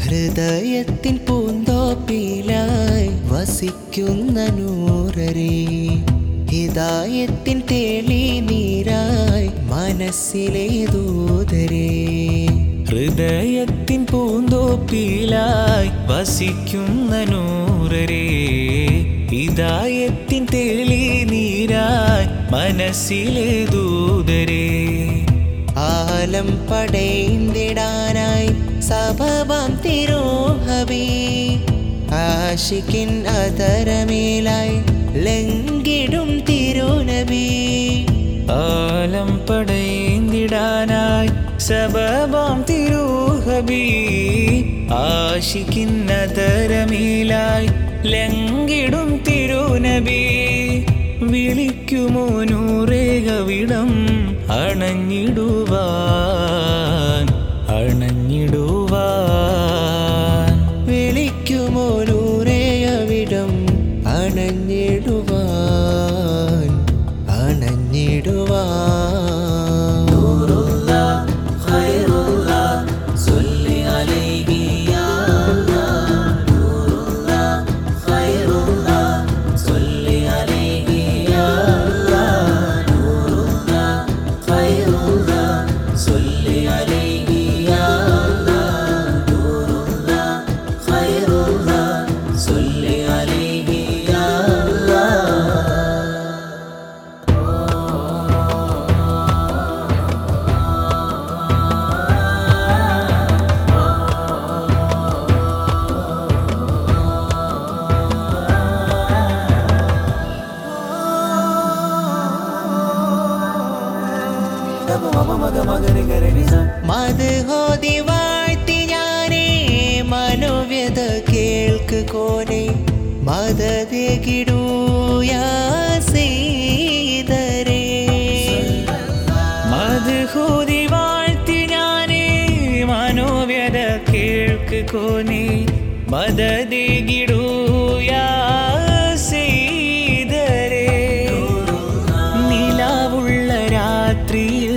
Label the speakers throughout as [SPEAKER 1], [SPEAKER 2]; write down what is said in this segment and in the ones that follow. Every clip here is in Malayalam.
[SPEAKER 1] ഹൃദയത്തിൻ പൂന്തോപ്പിലായി വസിക്കുന്ന നൂറരേ ഹിതായത്തിൻ തേളി നീരായി മനസ്സിലെ ദൂതരേ
[SPEAKER 2] ഹൃദയത്തിൻ പൂന്തോപ്പിലായി വസിക്കുന്ന നൂറരേ ഹിതായത്തിൻ തെളി നീരായി മനസ്സിലെ ദൂതരേ
[SPEAKER 1] ആലം പടൈന്തിടാനായി സഭവം തിരോഹബി ആഷിക്കിൻ അതരമേലായി ലംഘിടും തിരുനബി
[SPEAKER 2] ആലം പടയേന്തിടാനായി സബബാം തിരുഹബി ആശിക്കുന്നതരമീലായി ലംഘിടും തിരുനബി വിളിക്കുമോ നൂറേകവിടം അണഞ്ഞിടുവാൻ അണഞ്ഞിടുവാൻ
[SPEAKER 1] വിളിക്കുമോ നൂറേയവിടം അണഞ്ഞിടുവാൻ അണഞ്ഞിടുവാൻ മധുഹോതി വാഴ്ത്തി ഞാനേ മനോവ്യത കേൾക്ക് കോനെ മദതിടുയാ സീതരേ
[SPEAKER 2] മധുഹൂതി വാഴ്ത്തി ഞാനേ മനോവ്യത കേൾക്ക് കോനെ മദതികിടൂയാ സീതരേ നിലാവുള്ള രാത്രിയിൽ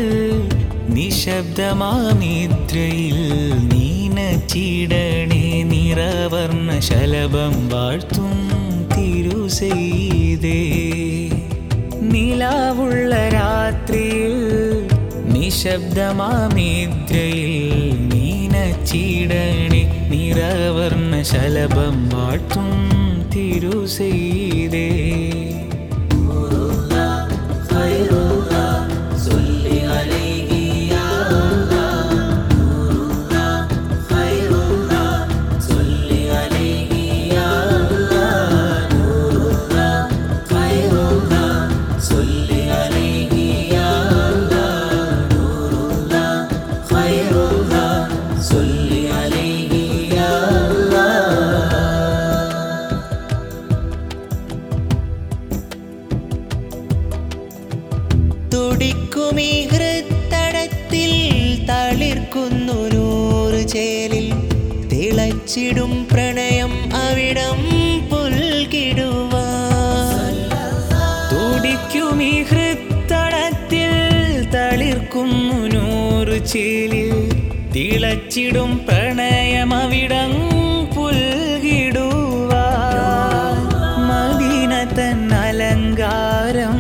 [SPEAKER 2] നിശബ്ദമാനിദ്രയിൽ നീനച്ചിടണേ നിറവർണ്ണ ശലഭം വാഴ്ത്തും തിരുസെയ്തേ നിലാവുള്ള രാത്രിയിൽ നിശബ്ദമാനിദ്രയിൽ നീനച്ചിടണേ നിറവർണ്ണ ശലഭം വാഴ്ത്തും തിരുസെയ്തേ
[SPEAKER 1] തുടിക്കുമീ ഹൃത്തടത്തിൽ തളിർക്കുന്നു നൂറ് ചേലിൽ തിളച്ചിടും പ്രണയം അവിടം പുൽകിടുവാൻ
[SPEAKER 2] തുടിക്കുമീ ഹൃത്തടത്തിൽ തളിർക്കുന്നു നൂറ് ചേലിൽ തിളച്ചിടും പ്രണയമവിടം പുൽകിടുവാൻ മദീന തന്നലങ്കാരം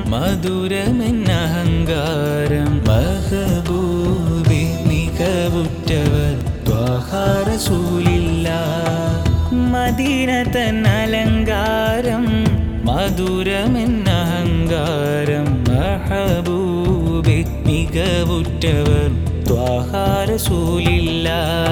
[SPEAKER 2] മധുരമെന്നഹങ്കാരം മഹബൂബി മികവുറ്റവർ ദ്വാഹാരസൂലില്ല മദീന തന്നലങ്കാരം മധുരമെന്നഹങ്കാരം മഹബൂബി മികവുറ്റവർ ദ്വാഹാരസൂലില്ല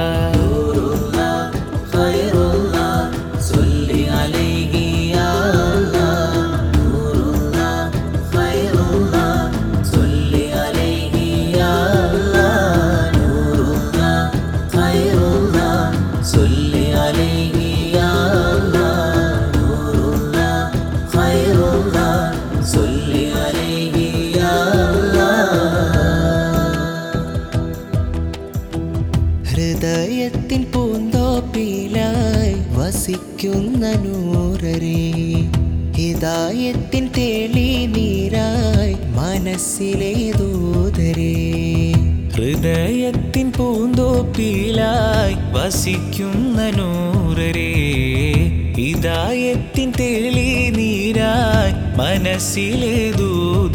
[SPEAKER 1] ഹൃദയത്തിൻ പൂന്തോപ്പിലായി വസിക്കുന്ന നൂറരേ ഹിതായത്തിൻ തേളി നീരായി മനസ്സിലെ ദൂതരേ
[SPEAKER 2] ഹൃദയത്തിൻ പൂന്തോപ്പിലായി വസിക്കുന്ന നൂറരേ ഹിദായത്തിൻ തെളി നീരായി മനസ്സിലെ ദൂതരേ